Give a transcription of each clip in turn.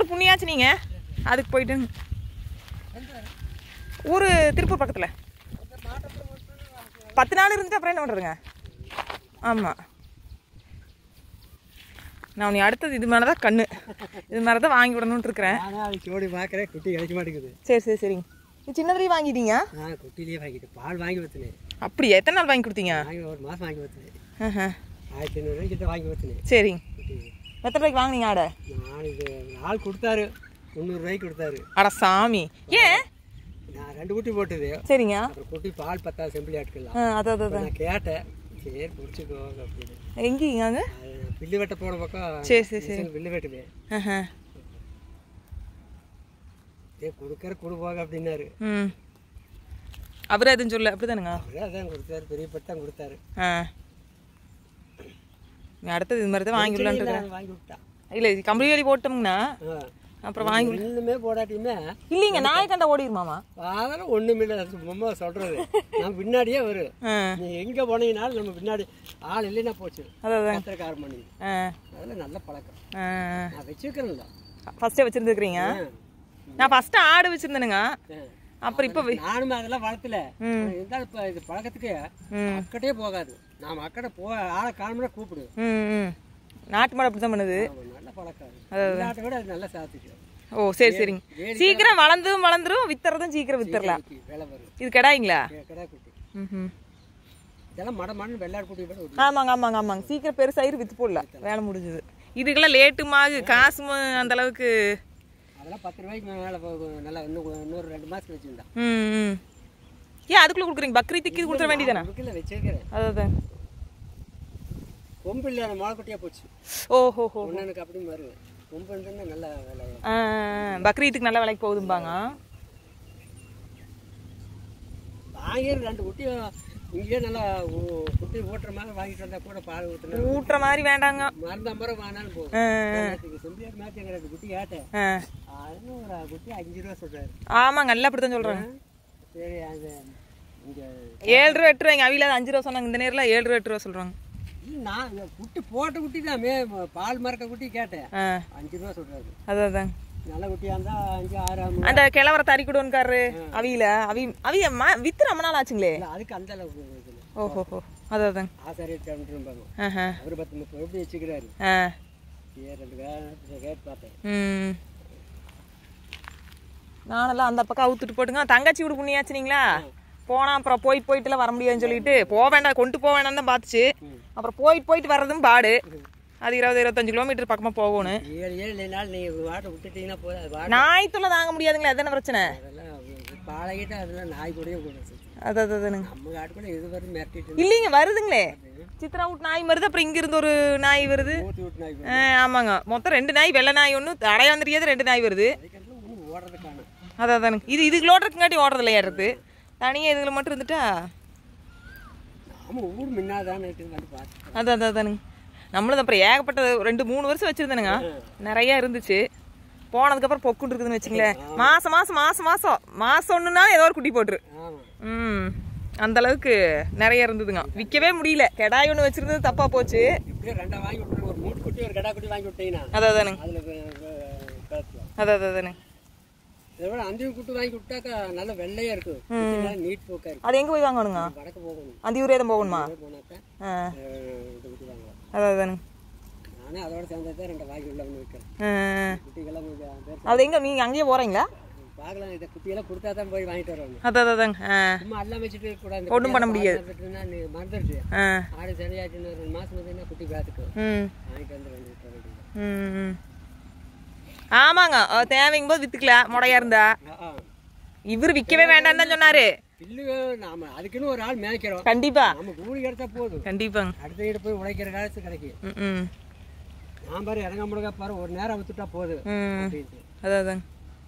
புண்ணியாச்சு நீங்க அதுக்கு போயிட்டு ஊர் திருப்பூர் பக்கத்தில் பத்து நாள் இருந்துட்டு அப்புறம் என்ன பண்ணுறதுங்க ஆமாம் நான் உன்னை அடுத்தது இது மேலே தான் கண்ணு இது மேலே தான் வாங்கி விடணுன்ட்டு இருக்கிறேன் நானும் அது சோடி பார்க்குறேன் குட்டி கிடைக்க மாட்டேங்குது சரி சரி சரிங்க இது சின்னதுலேயே வாங்கிட்டீங்க நான் குட்டிலேயே வாங்கிட்டேன் பால் வாங்கி வச்சினேன் அப்படியா எத்தனை நாள் வாங்கி கொடுத்தீங்க வாங்கி ஒரு மாதம் வாங்கி வச்சினேன் ஆஹா. ஆயிரத்தி ஐநூறு கிட்ட வாங்கி வச்சினேன் சரிங்க குட்டி எத்தனை ரூபாய்க்கு வாங்குனீங்க ஆடை நான் இது ஆள் கொடுத்தாரு முந்நூறுரூவாய்க்கு கொடுத்தாரு அட சாமி ஏன் நான் ரெண்டு குட்டி போட்டது சரிங்க அப்புறம் குட்டி பால் பத்தாவது செம்பிளி ஆட்டுக்கலாம் ஆ அதான் அதான், அப்ப அதான் நான் கேட்டேன் சரி பிடிச்சிக்கோ அப்படின்னு எங்கேங்க அங்கே அது பில்லு வெட்ட போன பக்கம் சரி சரி சரி மிஷின் பில்லு வெட்டுது ஆஹா. ஏ கொடுக்குற கொடு போக அப்படின்னாரு ம் அவரே எதுவும் சொல்ல அப்படிதானுங்க அவரே அதான் கொடுத்தாரு பெரிய பட்டு தான் கொடுத்தாரு ஆ நீ அடுத்தது இது மாதிரி தான் வாங்கி விடலான்ட்டு இருக்கிறேன் நான் வாங்கி விட்டான் இல்லை இது கம்பளி வேலி போட்டோம்னா ஆ. அப்புறம் வாங்கி விட- இன்னுமே போடாட்டியுமே இல்லைங்க நாய் கண்டா ஓடிடுமாமா அதெல்லாம் ஒண்ணுமில்லை அது சும்மா சொல்றது நான் பின்னாடியே வரும் ஆ நீ எங்க போனீங்கனாலும் நம்ம பின்னாடி ஆள் இல்லைன்னா போச்சு அதான் அதான். பத்திரக்கார மணி ஆ அதெல்லாம் நல்ல பழக்கம் ஆ நான் வச்சிருக்கிறேன்ல ஃபஸ்ட்டே வச்சுருந்துருக்கிறீங்க நான் ஃபஸ்ட்டு ஆடு வச்சுருந்தேனுங்க அப்புறம் இப்போ நானும் அதெல்லாம் வளர்த்துல ம். இருந்தாலும் இப்ப இது பழக்கத்துக்கு ம் அக்கட்டே போகாது நாம அக்கடை போ ஆளை காணும்னா கூப்பிடு ம் ம் நாட்டு மாடு அப்படி தான் பண்ணுது ஆமா, நல்ல பழக்கம் அது. எல்லாத்தை விட அது நல்லா சாத்துச்சு ஓ சரி சரிங்க சீக்கிரம் வளர்ந்தும் வளர்ந்துரும் வித்துறதும் சீக்கிரம் வித்துறலாம் குட்டி, வேலை வரும் இது கிடாய்ங்களா கே- கிடா குட்டி ம் இதெல்லாம் மட மடன்னு வெள்ளாடு குட்டி விட ஒரு ஆமாங்க ஆமாங்க ஆமாங்க சீக்கிரம் பெருசாயிரு வித்து போடலாம் வேலை முடிஞ்சது இதுக்கெல்லாம் லேட்டுமாகு காசும் அந்த அளவுக்கு அதெல்லாம் பத்து ரூபாய்க்கு மேலே போகும் நல்லா இன்னும் கொ- இன்னொரு ரெண்டு மாதத்துக்கு வச்சுருந்தா ம் ம் ஏன் அதுக்குள்ளே கொடுக்குறீங்க பக்ரீத்துக்கு இது கொடுத்துட வேண்டியதானே அதுக்குள்ள வச்சிருக்கிறேன் அதான் கொம்பு இல்லாத மாலைக்குட்டியாக போச்சு ஓஹோ ஹோ ஒன்று அப்படி வருவேன் கொம்பு இருந்ததுன்னா நல்லா வேலை ஆ, பக்ரீத்துக்கு நல்ல விலைக்கு போகுதும்பாங்க வாங்கி ரெண்டு குட்டி இங்கேயே நல்லா ஊ- குட்டி ஓட்டுற மாதிரி வாங்கிட்டு வந்தா கூட பால் ஊற்றுனா ஊட்டுற மாதிரி வேண்டாங்க மருந்து ஐம்பது ரூபா வாங்கினாலும் போதும் ஆ, நேத்துக்கு செம்பியார் மேட்ச் எங்களுக்கு குட்டி கேட்டேன் ஆ. அதுன்னு ஒரு குட்டி அஞ்சு ரூபா சொல்றாரு ஆமாங்க எல்லாம் அப்படித்தான் சொல்கிறாங்க சரி அது இங்கே ஏழு ரூபா எட்டு ரூபாய்ங்க அவில அஞ்சு ரூபா சொன்னாங்க இந்த நேரில் ஏழு ரூபா எட்டு ரூபா சொல்கிறாங்க நான் இந்த குட்டி போட்ட குட்டி தான் மே பால் மறக்க குட்டி கேட்டேன் ஆ அஞ்சு ரூபா சொல்றாரு அதான் அதான் நல்ல குட்டியாக இருந்தால் அஞ்சு ஆறு ஆறு அந்த கிழவர தறிக்குடுவன்காரரு அவியில அவி அவிய ம- வித்து ரொம்ப நாள் ஆச்சுங்களே இல்லை அதுக்கு அந்த அளவுக்கு இதில்லை ஓஹோ ஹோ அதான் அதான் ஆசாரியர் கண்டுருப்பாங்க ஆஹா அவர் பத்து முப்பது எப்படி வச்சுக்கிறாரு ஆ ஏ ரெண்டு கே- கேட்டு பார்த்தேன் ம் நானெல்லாம் அந்த பக்கம் அவுத்துட்டு போட்டுங்க தங்கச்சி வீடு புண்ணியாச்சுனீங்களா போனா அப்புறம் போயிட்டு போயிட்டுலாம் வர முடியாதுன்னு சொல்லிட்டு போக வேண்டாம் கொண்டு போக வேண்டாம் தான் பார்த்துச்சு அப்புறம் போயிட்டு போயிட்டு வர்றதும் பாடு அது இருபது இருபத்தஞ்சு கிலோமீட்டர் பக்கமாக போகணும் ஏழு ஏழு நாள் நீங்கள் வாட்டை விட்டுட்டீங்கன்னா போதும் அது வாட்டை நாய்த்துல தாங்க முடியாதுங்களா அதான பிரச்சனை அதெல்லாம் பாலகிட்ட அதெல்லாம் நாய் கூடயே கூட அது அது அதுனுங்க நம்ம காட்டுக்குள்ள இது வரைக்கும் மிரட்டிட்டு இல்லைங்க வருதுங்களே சித்ரா வீட்டு நாய் வருது அப்புறம் இங்க இருந்து ஒரு நாய் வருது ஊற்றி விட்டு நாய் ஆ, ஆமாங்க மொத்தம் ரெண்டு நாய் வெள்ளை நாய் ஒன்று அடையான் தெரியாத ரெண்டு நாய் வருது அதுக்கெல்லாம் ஒன்றும் ஓடுறது காணும் அதான் அதானுங்க இது இதுகளோட இருக்குங்காட்டி ஓடுறது இல்லையா இருக்குது தனியாக இதுகளை மட்டும் இருந்துட்டா நாம ஊர் முன்னாதானே வந்து பார்த்து அதான் அதான் அதானுங்க நம்மளும் அப்புறம் ஏகப்பட்ட ரெண்டு மூணு வருஷம் வச்சுருந்தேனுங்க நிறைய இருந்துச்சு போனதுக்கப்புறம் பொக்குன்னு இருக்குதுன்னு வச்சுங்களேன் மாசம் மாசம் மாசம் மாசம் மாசம் ஒன்றுனா ஏதோ ஒரு குட்டி போட்டுரு ஆமாம் ம் அந்த அளவுக்கு நிறைய இருந்ததுங்க விற்கவே முடியல கெடாய் ஒன்று வச்சிருந்தது தப்பா போச்சு இப்படியே ரெண்டா வாங்கி விட்டுரு ஒரு மூட்டு குட்டி ஒரு கடா குட்டி வாங்கி விட்டீங்கன்னா அதான் அதானுங்க அதில் கலக்கலாம் அதான் அதான் அதானுங்க இதை விட அந்தியும் குட்டி வாங்கி விட்டாக்கா நல்ல வெள்ளையா இருக்கும் நீட் போக்கா இருக்கும் அது எங்கே போய் வாங்கணுங்க வடக்கு போகணும் அந்த ஊரே தான் போகணுமா அங்கே போனாக்கா ஆ அஹ், இந்த குட்டி வாங்கலாம் அதான் அதானுங்க நானே அதோட சேர்ந்ததான் ரெண்டு வாங்கி உள்ள வந்து வைக்கிறேன் ஆ. குட்டிகள்லாம் கொஞ்சம் பேர் அது எங்கே நீங்கள் அங்கேயே போகிறீங்களா பார்க்கலாம் இந்த குட்டியெல்லாம் கொடுத்தா தான் போய் வாங்கிட்டு வருவாங்க அதான் அதான் அதாங்க ஆ சும்மா எல்லாம் வச்சுட்டு கூட அந்த ஒண்ணும் பண்ண முடியாது. குட்டியெல்லாம் மறந்துடுச்சு ஆ ஆடு சரியாச்சுன்னு ஒரு ரெண்டு மாசம் பார்த்தீங்கன்னா குட்டி பார்த்துட்டு ம் வாங்கிட்டு வந்து ரெண்டு விட்டு வேண்டியது ம், ம். ஆமாங்க அஹ் தேவைங்கும் போது வித்துக்கலாம் முடையா இருந்தா இவர் விற்கவே வேண்டாம்னு தான் சொன்னாரு பில்லு நாம அதுக்குன்னு ஒரு ஆள் மேய்க்கிறோம் கண்டிப்பா நம்ம கூலி கிடைச்சா போதும் கண்டிப்பாங்க அடுத்த வீடு போய் உழைக்கிற காலத்து கிடைக்கும் ம் ம் நான் பாரு இறங்க முழுக்க பாரு ஒரு நேரம் வித்துட்டா போதும் ம் அப்படின்ட்டு அதான் அதாங்க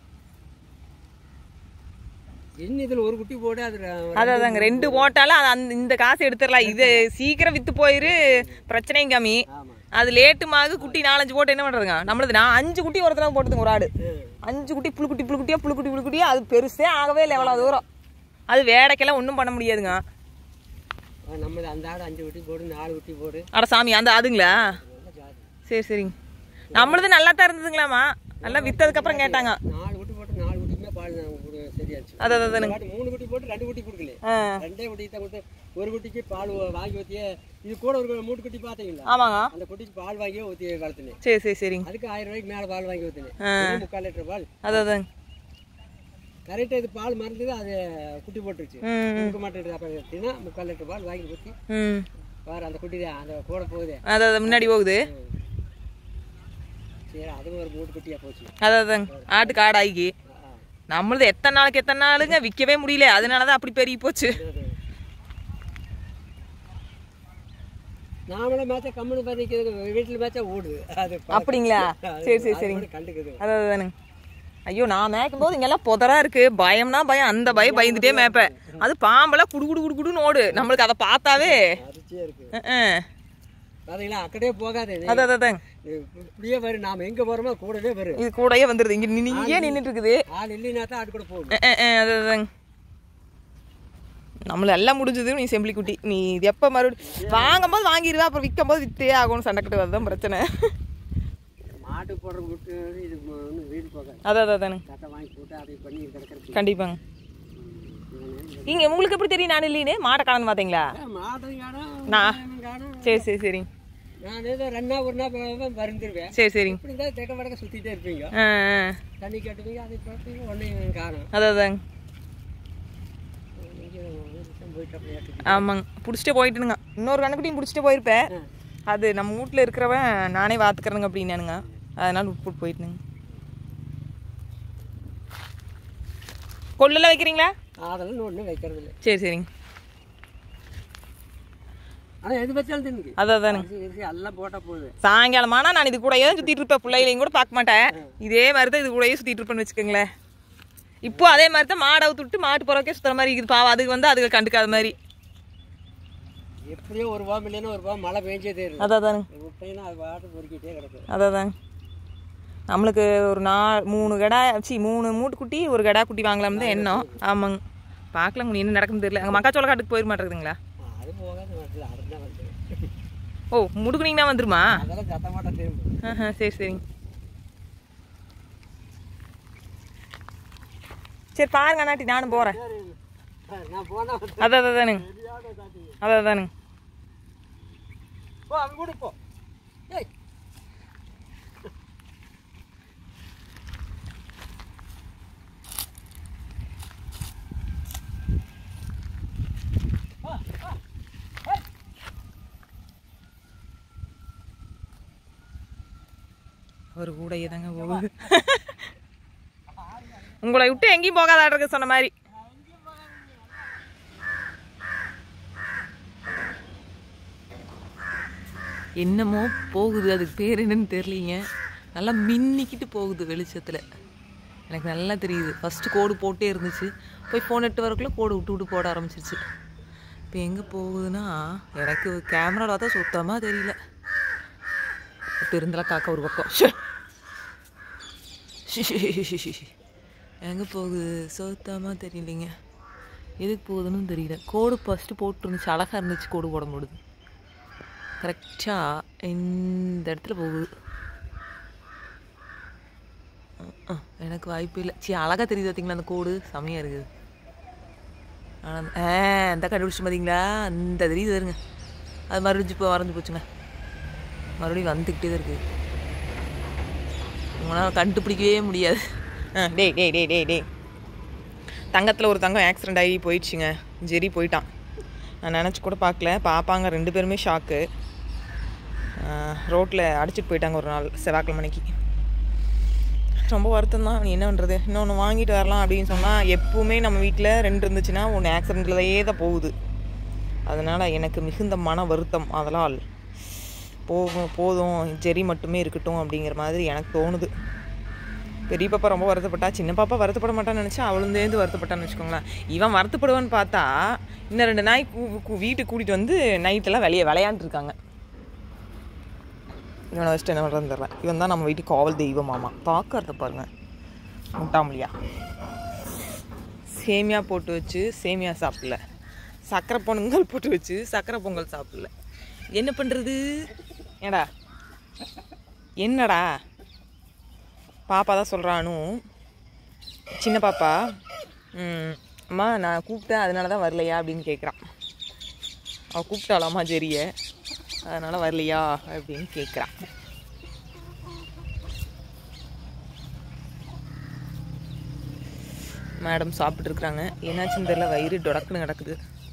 இன்னும் இதுல ஒரு குட்டி போட்டு அது ர- அதான் அதாங்க ரெண்டு போட்டாலும் அது அந்த இந்த காசு எடுத்துடலாம் இது சீக்கிரம் வித்து போயிரு பிரச்சனையும் கம்மி ஆமா அது லேட்டுமாக குட்டி நாலஞ்சு போட்டு என்ன பண்றதுங்க நம்மளது நான் அஞ்சு குட்டி ஒரு தடவை போட்டுதுங்க ஒரு ஆடு ம். அஞ்சு குட்டி புழு குட்டி புழு குட்டியா புழு குட்டி புழு குட்டியா அது பெருசே ஆகவே இல்லை எவ்வளோ தூரம் அது வேடைக்கெல்லாம் ஒன்றும் பண்ண முடியாதுங்க ஆ, நம்ம அந்த ஆடு அஞ்சு குட்டி போடு நாலு குட்டி போடு அட சாமி அந்த அதுங்களா நல்ல ஜாதி சரி சரிங்க நம்மளது நல்லா தான் இருந்ததுங்களாமா எல்லாம் வித்ததுக்கு அப்புறம் கேட்டாங்க நாலு குட்டி போட்டு நாலு குட்டிக்குமே பால் நான் கொடு- சரியாச்சு அது அது அதுன்னு இந்த வாட்டி மூணு குட்டி போட்டு ரெண்டு குட்டி கொடுக்கல ஆ ரெண்டே குட்டி தான் கொடுத்து ஒரு குட்டிக்கு பால் வா- வாங்கி ஊற்றியே இது கூட ஒரு மூணு குட்டி பார்த்தீங்களா ஆமாங்க அந்த குட்டிக்கு பால் வாங்கியே ஊற்றி வளர்த்துனேன் சரி சரி சரிங்க அதுக்கு ஆயிரம் ரூபாய்க்கு மேலே பால் வாங்கி ஊற்றினேன் ஆ. முக்கால் லிட்டர் பால் அது அதுங்க கரெக்டாக இது பால் மறந்தது அது குட்டி போட்டுருச்சு ம் கொடுக்க மாட்டேங்குது அப்புறம் எடுத்தீங்கன்னா முக்கால் லிட்டர் பால் வாங்கி ஊற்றி ம் பாரு அந்த குட்டி தான் அந்த கூட போகுது அது அது முன்னாடி போகுது சரி அதுவும் ஒரு மூணு குட்டியாக போச்சு அது அதுங்க ஆட்டு காடாகி ஆ, ஆ. நம்மளது எத்தனை நாளைக்கு எத்தனை நாளுங்க விற்கவே முடியல அதனால தான் அப்படி பெருகி போச்சு நாமளே மேட்சா கம்முனு பதிக்கிறது வீட்டில் மேட்சா ஓடுது அது பழக்கம். அப்படிங்களா அது- சரி சரி அது சரிங்க கூட கண்டுக்குது அது அதுதானுங்க ஐயோ நான் மேய்க்கும் போது இங்கெல்லாம் புதரா இருக்கு பயம்னா பயம் அந்த பயம் பயந்துட்டே மேய்ப்பேன் அது பாம்பெல்லாம் குடு குடு குடு குடுன்னு ஓடு நம்மளுக்கு அதை பார்த்தாவே அரிச்சியாக இருக்கு அஹ், அஹ். பார்த்தீங்களா அக்கடே போகாது இது. அது அது அதாங்க இது இப்படியே வரும் நாம எங்க போறோமோ கூடவே வரும் இது கூடயே வந்துருது இங்க நீங்க நின்றுட்டு இருக்குது ஆள் இல்லைன்னா தான் ஆடு கூட போகும் அஹ், அஹ், அஹ், அது அதுதாங்க நம்மள எல்லாம் முடிஞ்சது நீ செம்பிளி குட்டி நீ இது எப்போ மறுபடியும் வாங்கும் போது வாங்கிடுவா அப்புறம் விற்கும் போது வித்தே ஆகும்னு சண்டை கட்டு வரதான் பிரச்சனை மாட்டு போடுற விட்டு இது ஒன்றும் வீடு போகாது அது அது அதானுங்க கட்டை வாங்கி போட்டு அதை பண்ணி கிடக்கிறது கண்டிப்பாங்க நீங்க உங்களுக்கு எப்படி தெரியும் நான் இல்லைன்னு மாட்டை கலந்து பார்த்தீங்களா மாட்டையும் காணும் நான்- காணும் சரி சரி சரி நான் ஏதோ ரெண்டு நாள் ஒரு நாள் வருந்துருவேன் சரி சரிங்க இப்படி தான் தெக்க வடக்க சுற்றிட்டே இருப்பீங்க ஆ ஆ தண்ணி கட்டுவீங்க அதை பார்ப்பீங்க ஒன்றையும் காணும் அது அதாங்க போயிட்டு அப்படியே ஆமாங்க பிடிச்சிட்டே போயிட்டுனுங்க இன்னொரு கணக்குட்டியும் பிடிச்சிட்டே போயிருப்பேன் அது நம்ம வீட்டில் இருக்கிறவன் நானே பார்த்துக்கிறேங்க அப்படின்னானுங்க அதனால விட்டு போயிட்டுனுங்க கொள்ளுலாம் வைக்கிறீங்களா அதெல்லாம் ஒன்றும் வைக்கிறது இல்லை சரி சரிங்க ஆனால் எது வச்சாலும் தின்னுக்கு அது அதானுங்க அரிசி அரிசி எல்லாம் போட்டால் போகுது சாயங்காலமானா நான் இது கூடயே தான் சுற்றிட்டு இருப்பேன் பிள்ளைகளையும் கூட பார்க்க மாட்டேன் இதே மாதிரி தான் இது கூடயே சுற்றிட்டு இருப்பேன்னு வச்சுக்கோங்களேன் இப்போ அதே மாதிரி தான் மாடை விட்டு மாட்டு போகிறக்கே சுற்றுற மாதிரி இருக்குது பாவம் அதுக்கு வந்து அதுக்கு கண்டுக்காத மாதிரி எப்படியோ ஒரு பாம்பு இல்லைன்னா ஒரு பாம்பு மழை பெஞ்சதே இருக்கு அது அதானுங்க விட்டீங்கன்னா அது பாட்டு பொறுக்கிட்டே கிடக்கும் அதான் நம்மளுக்கு ஒரு நா மூணு கடா சி மூணு மூட்டுக்குட்டி ஒரு கடா குட்டி வாங்கலாம் தான் எண்ணம் ஆமாங்க பார்க்கலாம் என்ன நடக்குன்னு தெரியல அங்கே மக்காச்சோள காட்டுக்கு போயிட மாட்டேங்குதுங்களா அது போகாது வரல அடுத்து வந்து ஓ முடுக்குனீங்கன்னா வந்துருமா அதெல்லாம் சத்த மாட்டா திரும்ப ஆஹா, சரி சரிங்க சரி பாருங்க அண்ணாட்டி நானும் போகிறேன் சரி நான் போனா வந்து அதான் அதானுங்க சரியான காட்டு அதான் அதானுங்க போ அவன் கூட போ ஏய் ஒரு கூடையே தாங்க போகுது உங்களை விட்டு எங்கேயும் போகாதாட்ருக்கு சொன்ன மாதிரி என்னமோ போகுது அதுக்கு பேர் என்னன்னு தெரியலீங்க நல்லா மின்னிக்கிட்டு போகுது வெளிச்சத்தில் எனக்கு நல்லா தெரியுது ஃபஸ்ட்டு கோடு போட்டே இருந்துச்சு போய் ஃபோன் எட்டு வரக்குள்ள கோடு விட்டு விட்டு போட ஆரம்பிச்சிருச்சு இப்போ எங்கே போகுதுன்னா எனக்கு கேமராவில் பார்த்தா சுத்தமாக தெரியல பெருந்தலை காக்கா ஒரு பக்கம் எங்கே போகுது சுத்தமாக தெரியலைங்க எதுக்கு போகுதுன்னு தெரியல கோடு ஃபஸ்ட்டு போட்டுருந்துச்சு அழகாக இருந்துச்சு கோடு போடும்போது கரெக்டாக இந்த இடத்துல போகுது அஹ், அஹ், எனக்கு வாய்ப்பு இல்லை சி அழகாக தெரியுது பார்த்தீங்களா அந்த கோடு செம்மையாக இருக்குது ஆனால் ஆ இந்த கண்டுபிடிச்சு பார்த்தீங்களா அந்த தெரியுது வருங்க அது மறுபடியும் இப்போ வரைஞ்சி போச்சுங்க மறுபடியும் வந்துக்கிட்டே தான் இருக்குது உங்களால் கண்டுபிடிக்கவே முடியாது ஆ டேய் டேய் டேய் டேய் டேய் தங்கத்தில் ஒரு தங்கம் ஆக்சிடெண்ட் ஆகி போயிடுச்சுங்க ஜெரி போயிட்டான் நான் நினச்சி கூட பார்க்கல பாப்பாங்க ரெண்டு பேருமே ஷாக்கு ரோட்டில் அடிச்சிட்டு போயிட்டாங்க ஒரு நாள் செவ்வாய்க்கிழமை மணிக்கு ரொம்ப வருத்தம் தான் நீ என்ன பண்ணுறது இன்னொன்று வாங்கிட்டு வரலாம் அப்படின்னு சொன்னால் எப்பவுமே நம்ம வீட்டில் ரெண்டு இருந்துச்சுன்னா ஒன்று ஆக்சிடெண்ட்லேயே தான் போகுது அதனால் எனக்கு மிகுந்த மன வருத்தம் அதனால் போகும் போதும் ஜெரி மட்டுமே இருக்கட்டும் அப்படிங்கிற மாதிரி எனக்கு தோணுது பெரிய பாப்பா ரொம்ப வருத்தப்பட்டா சின்ன பாப்பா வருத்தப்பட மாட்டான்னு நினச்சா அவளும் சேர்ந்து வருத்தப்பட்டான்னு வச்சுக்கோங்களேன் இவன் வருத்தப்படுவான்னு பார்த்தா இன்னும் ரெண்டு நாய் கூ கூ- வீட்டுக்கு கூட்டிகிட்டு வந்து நைட்டெல்லாம் வெளியே விளையாண்டுருக்காங்க இவனை வச்சுட்டு என்ன பண்ணுறதுன்னு தெரியல இவன் தான் நம்ம வீட்டுக்கு காவல் தெய்வமாமா பார்க்கறத பாருங்க முட்டாமலியா சேமியா போட்டு வச்சு சேமியா சாப்பிடல சக்கரை பொங்கல் போட்டு வச்சு சக்கரை பொங்கல் சாப்பிடல என்ன பண்ணுறது ஏடா என்னடா பாப்பா தான் சொல்கிறானு சின்ன பாப்பா ம், அம்மா நான் கூப்பிட்டேன் அதனால தான் வரலையா அப்படின்னு கேட்குறான் அவள் கூப்பிட்டாலாமா ஜெரிய அதனால் வரலையா அப்படின்னு கேட்குறான் மேடம் சாப்பிட்ருக்குறாங்க என்னாச்சுன்னு தெரியல வயிறு டொடக்குன்னு கிடக்குது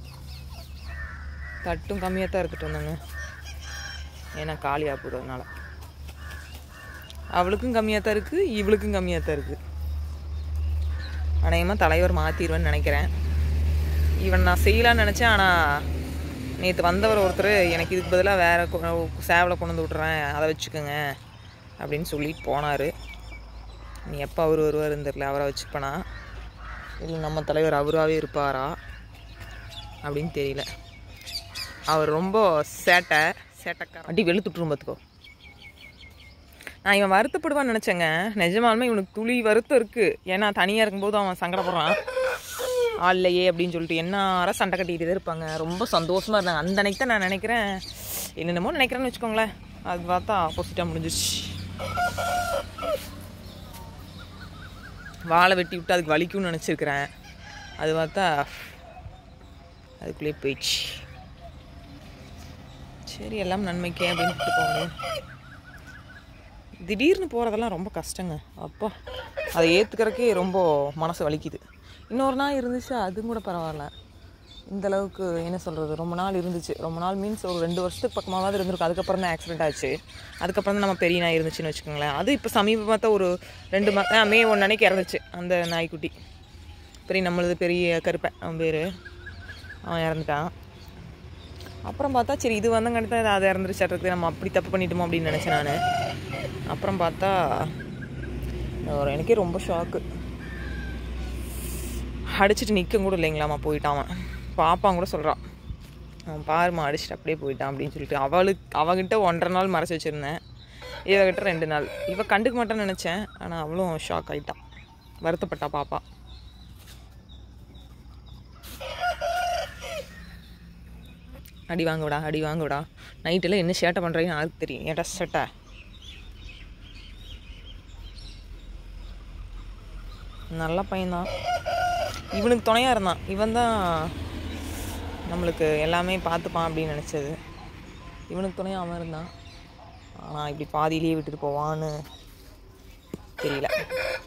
தட்டும் கம்மியாக தான் இருக்கட்டும் வந்தாங்க ஏன்னா காலியாக போகுது அதனால அவளுக்கும் கம்மியாக தான் இருக்குது இவளுக்கும் கம்மியாக தான் இருக்குது அநேகமாக தலைவர் மாற்றிடுவேன்னு நினைக்கிறேன் இவன் நான் செய்யலான்னு நினச்சேன் ஆனால் நேற்று வந்தவர் ஒருத்தர் எனக்கு இதுக்கு பதிலாக வேறு சேவலை கொண்டு வந்து விட்றேன் அதை வச்சுக்கோங்க அப்படின்னு சொல்லிட்டு போனார் நீ எப்போ அவர் வருவாருன்னு தெரியல அவரை வச்சுப்பனா இல்லை நம்ம தலைவர் அவராகவே இருப்பாரா அப்படின்னு தெரியல அவர் ரொம்ப சேட்டை சேட்டைக்கார அடி வெளுத்துட்டுரும் பார்த்துக்கோ நான் இவன் வருத்தப்படுவான்னு நினச்சேங்க நிஜமாலுமே இவனுக்கு துளி வருத்தம் இருக்குது ஏன்னா தனியாக இருக்கும்போது அவன் சங்கடப்படுறான் ஆள்லையே அப்படின்னு சொல்லிட்டு என்ன சண்டை கட்டிக்கிட்டே இருப்பாங்க ரொம்ப சந்தோஷமாக இருந்தாங்க அந்த அன்னைக்கு தான் நான் நினைக்கிறேன் என்னென்னமோ நினைக்கிறேன்னு வச்சுக்கோங்களேன் அது பார்த்தா ஆப்போசிட்டாக முடிஞ்சிருச்சு வாழை வெட்டி விட்டு அதுக்கு வலிக்கும்னு நினச்சிருக்கிறேன் அது பார்த்தா அதுக்குள்ளேயே போயிடுச்சு சரி எல்லாம் நன்மைக்கே அப்படின்னு விட்டு போக முடியும் திடீர்னு போகிறதெல்லாம் ரொம்ப கஷ்டங்க அப்பா அதை ஏற்றுக்கிறக்கே ரொம்ப மனசு வலிக்குது இன்னொரு நாள் இருந்துச்சு அதுவும் கூட பரவாயில்ல இந்த அளவுக்கு என்ன சொல்கிறது ரொம்ப நாள் இருந்துச்சு ரொம்ப நாள் மீன்ஸ் ஒரு ரெண்டு வருஷத்துக்கு பக்கமாவது இருந்திருக்கும் அதுக்கப்புறம் தான் ஆக்சிடென்ட் ஆச்சு அதுக்கப்புறம் தான் நம்ம பெரிய நாய் இருந்துச்சுன்னு வச்சுக்கோங்களேன் அது இப்போ சமீபமாக தான் ஒரு ரெண்டு மா ஆ, மே ஒன்று அன்னைக்கு இறந்துச்சு அந்த நாய்க்குட்டி பெரிய நம்மளது பெரிய கருப்பன் அவன் பேர் அவன் இறந்துட்டான் அப்புறம் பார்த்தா சரி இது வந்தங்காட்டி தான் அது இறந்துருச்சாட்டுருக்கு நம்ம அப்படி தப்பு பண்ணிட்டோமோ அப்படின்னு நினச்சேன் நான் அப்புறம் பார்த்தா ஒரு எனக்கே ரொம்ப ஷாக்கு அடிச்சிட்டு நிற்க கூட இல்லைங்களாம்மா போயிட்டான் அவன் பாப்பான் கூட சொல்கிறான் அவன் பாருமா அடிச்சிட்டு அப்படியே போயிட்டான் அப்படின்னு சொல்லிட்டு அவளுக்கு அவகிட்ட ஒன்றரை நாள் மறைச்சி வச்சுருந்தேன் இவகிட்ட ரெண்டு நாள் இவ கண்டுக்க மாட்டேன்னு நினச்சேன் ஆனால் அவளும் ஷாக் ஆகிட்டான் வருத்தப்பட்டா பாப்பா அடி வாங்குடா அடி வாங்குடா நைட்டில் என்ன சேட்டை பண்ணுறீங்கன்னு யாருக்கு தெரியும் ஏட்டா சேட்டை நல்ல பையன்தான் இவனுக்கு துணையாக இருந்தான் இவன் தான் நம்மளுக்கு எல்லாமே பார்த்துப்பான் அப்படின்னு நினச்சது இவனுக்கு துணையாக அவன் இருந்தான் ஆனால் இப்படி பாதியிலேயே விட்டுட்டு போவான்னு தெரியல